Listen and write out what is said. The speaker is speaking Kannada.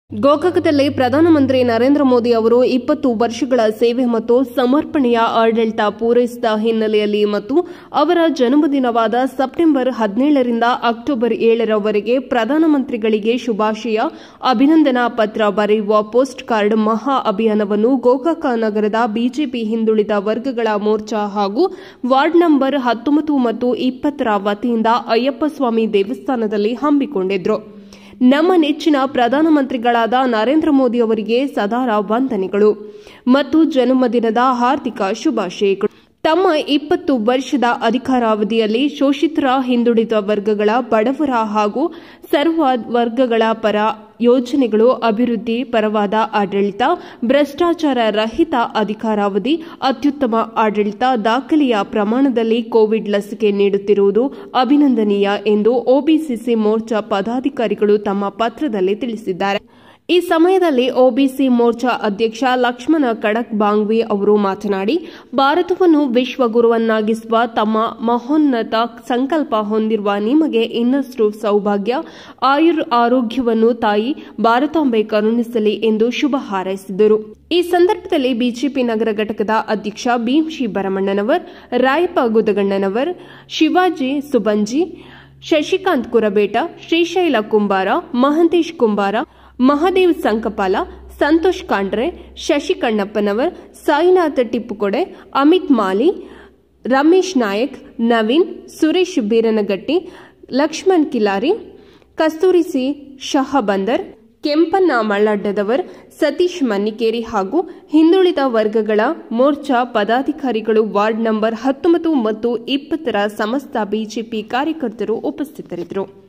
ಗೋಕಾಕದಲ್ಲಿ ಪ್ರಧಾನಮಂತ್ರಿ ನರೇಂದ್ರ ಮೋದಿ ಅವರು ಇಪ್ಪತ್ತು ವರ್ಷಗಳ ಸೇವೆ ಮತ್ತು ಸಮರ್ಪಣೆಯ ಆಡಳಿತ ಪೂರೈಸಿದ ಹಿನ್ನೆಲೆಯಲ್ಲಿ ಮತ್ತು ಅವರ ಜನ್ಮದಿನವಾದ ಸೆಪ್ಟೆಂಬರ್ ಹದಿನೇಳರಿಂದ ಅಕ್ಟೋಬರ್ ಏಳರವರೆಗೆ ಪ್ರಧಾನಮಂತ್ರಿಗಳಿಗೆ ಶುಭಾಶಯ ಅಭಿನಂದನಾ ಪತ್ರ ಬರೆಯುವ ಪೋಸ್ಟ್ ಕಾರ್ಡ್ ಮಹಾ ಅಭಿಯಾನವನ್ನು ಗೋಕಾಕ ನಗರದ ಬಿಜೆಪಿ ಹಿಂದುಳಿದ ವರ್ಗಗಳ ಮೋರ್ಚಾ ಹಾಗೂ ವಾರ್ಡ್ ನಂಬರ್ ಹತ್ತೊಂಬತ್ತು ಮತ್ತು ಇಪ್ಪತ್ತರ ವತಿಯಿಂದ ಅಯ್ಯಪ್ಪಸ್ವಾಮಿ ದೇವಸ್ಥಾನದಲ್ಲಿ ಹಮ್ಮಿಕೊಂಡಿದ್ರು ನಮ್ಮ ನೆಚ್ಚಿನ ಪ್ರಧಾನಮಂತ್ರಿಗಳಾದ ನರೇಂದ್ರ ಮೋದಿ ಅವರಿಗೆ ಸದಾರ ವಂದನೆಗಳು ಮತ್ತು ಜನ್ಮದಿನದ ಹಾರ್ದಿಕ ಶುಭಾಶಯಗಳು ತಮ್ಮ ಇಪ್ಪತ್ತು ವರ್ಷದ ಅಧಿಕಾರಾವಧಿಯಲ್ಲಿ ಶೋಷಿತರ ಹಿಂದುಳಿದ ವರ್ಗಗಳ ಬಡವರ ಹಾಗೂ ಸರ್ವ ವರ್ಗಗಳ ಪರ ಯೋಜನೆಗಳು ಅಭಿವೃದ್ಧಿ ಪರವಾದ ಆಡಳಿತ ಭ್ರಷ್ಟಾಚಾರ ರಹಿತ ಅಧಿಕಾರಾವಧಿ ಅತ್ಯುತ್ತಮ ಆಡಳಿತ ದಾಖಲೆಯ ಪ್ರಮಾಣದಲ್ಲಿ ಕೋವಿಡ್ ಲಸಿಕೆ ನೀಡುತ್ತಿರುವುದು ಅಭಿನಂದನೀಯ ಎಂದು ಒಬಿಸಿಸಿ ಮೋರ್ಚಾ ಪದಾಧಿಕಾರಿಗಳು ತಮ್ಮ ಪತ್ರದಲ್ಲಿ ತಿಳಿಸಿದ್ದಾರೆ ಈ ಸಮಯದಲ್ಲಿ ಒಬಿಸಿ ಮೋರ್ಚಾ ಅಧ್ಯಕ್ಷ ಲಕ್ಷ್ಮಣ ಕಡಕ್ ಬಾಂಗ್ವಿ ಅವರು ಮಾತನಾಡಿ ಭಾರತವನ್ನು ವಿಶ್ವಗುರುವನ್ನಾಗಿಸುವ ತಮ್ಮ ಮಹೋನ್ನತ ಸಂಕಲ್ಪ ಹೊಂದಿರುವ ನಿಮಗೆ ಇನ್ನಷ್ಟು ಸೌಭಾಗ್ಯ ಆಯುರ್ ಆರೋಗ್ಯವನ್ನು ತಾಯಿ ಭಾರತಾಂಬೆ ಕರುಣಿಸಲಿ ಎಂದು ಶುಭ ಹಾರೈಸಿದರು ಈ ಸಂದರ್ಭದಲ್ಲಿ ಬಿಜೆಪಿ ನಗರ ಘಟಕದ ಅಧ್ಯಕ್ಷ ಭೀಮ್ಶಿ ಭರಮಣ್ಣನವರ್ ರಾಯಪ್ಪ ಗುದಗಣ್ಣನವರ್ ಶಿವಾಜಿ ಸುಬಂಜಿ ಶಶಿಕಾಂತ್ ಕುರಬೇಟ ಶ್ರೀಶೈಲ ಕುಂಬಾರ ಮಹಂತೇಶ್ ಕುಂಬಾರ ಮಹದೇವ್ ಸಂಕಪಾಲ ಸಂತೋಷ್ ಕಾಂಡ್ರೆ ಶಶಿ ಕಣ್ಣಪ್ಪನವರ್ ಸಾಯಿನಾಥ್ ಟಿಪ್ಪುಕೊಡೆ ಅಮಿತ್ ಮಾಲಿ ರಮೇಶ್ ನಾಯಕ್ ನವೀನ್ ಸುರೇಶ್ ಬೀರನಗಟ್ಟಿ ಲಕ್ಷ್ಮಣ್ ಕಿಲಾರಿ ಕಸ್ತೂರಿ ಸಿ ಶಹಬಂದರ್ ಕೆಂಪನ್ನ ಮಳ್ಳಡ್ಡದವರ್ ಸತೀಶ್ ಮನ್ನಿಕೇರಿ ಹಾಗೂ ಹಿಂದುಳಿದ ವರ್ಗಗಳ ಮೋರ್ಚಾ ಪದಾಧಿಕಾರಿಗಳು ವಾರ್ಡ್ ನಂಬರ್ ಹತ್ತೊಂಬತ್ತು ಮತ್ತು ಇಪ್ಪತ್ತರ ಸಮಸ್ತ ಬಿಜೆಪಿ ಕಾರ್ಯಕರ್ತರು ಉಪಸ್ಥಿತರಿದ್ದರು